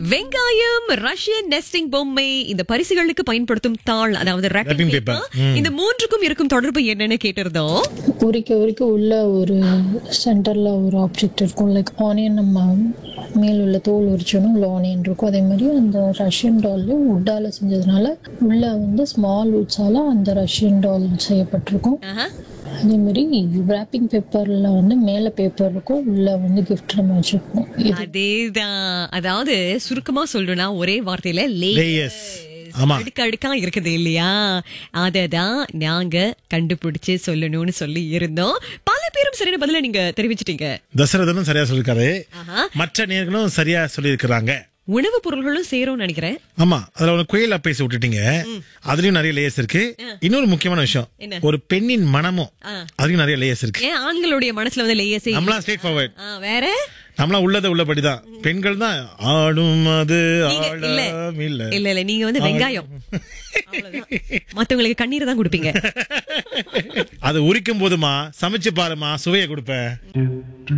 வெங்காயம் Russian nesting பொம்மை இந்த பரிசுகளுக்கு பயன்படுத்தும் தாள் அதாவது wrapping Wrapping paper. paper. இந்த மூன்றுக்கும் இருக்கும் தொடர்பு என்னன்னு கேட்டிருந்தோம் உரிக்க உரிக்க உள்ள ஒரு சென்டரில் ஒரு ஆப்ஜெக்ட் இருக்கும் லைக் ஆனியன் நம்ம மேல் உள்ள தோல் உரிச்சோன்னா உள்ள ஆனியன் இருக்கும் அதே மாதிரி அந்த ரஷ்யன் டால்லையும் உட்டால் செஞ்சதுனால உள்ள வந்து ஸ்மால் உட்ஸால் அந்த ரஷ்யன் டால் செய்யப்பட்டிருக்கும் ஆஹா. அதே மாதிரி wrapping பேப்பரில் வந்து மேலே பேப்பர் இருக்கும் உள்ள வந்து gift நம்ம வச்சுருப்போம் இது அதேதான் அதாவது சுருக்கமா சொல்லணும்னா ஒரே வார்த்தையில லேயர்ஸ் லேயர்ஸ் ஆமா அடுக்கு அடுக்கா இருக்குது இல்லையா அததான் நாங்க கண்டுபிடிச்சு சொல்லணும்னு சொல்லி இருந்தோம் பல பேரும் சரியான பதில நீங்க தெரிவிச்சிட்டீங்க தசரதனும் சரியா சொல்லிருக்காரு ஆஹா. மற்ற நேர்களும் சரியா சொல்லியிருக்கிறாங்க உணவுப் பொருள்களும் சேரும்னு நினைக்கிறேன் ஆமா அதுல ஒரு குயில் அப்பேசி விட்டுட்டீங்க அதுலயும் நிறைய லேயர்ஸ் இருக்கு இன்னொரு முக்கியமான விஷயம் என்ன? ஒரு பெண்ணின் மனமும் அதுலயும் நிறைய லேயர்ஸ் இருக்கு ஏன் ஆண்களுடைய மனசுல வந்து லேயர்ஸே நம்மளாம் ஸ்ட்ரெயிட் ஃபார்வர்ட் வேற நம்மளாம் உள்ளத உள்ளபடிதான் பெண்கள் தான் ஆடும் அது நீங்க- இல்ல. ஆழம் இல்ல இல்ல இல்ல நீங்க வந்து வெங்காயம் அவ்வளவுதான். மத்தவங்களுக்கு கண்ணீர் தான் கொடுப்பீங்க அது உரிக்கும் போதுமா சமைச்சு பாருமா சுவையை கொடுப்பேன்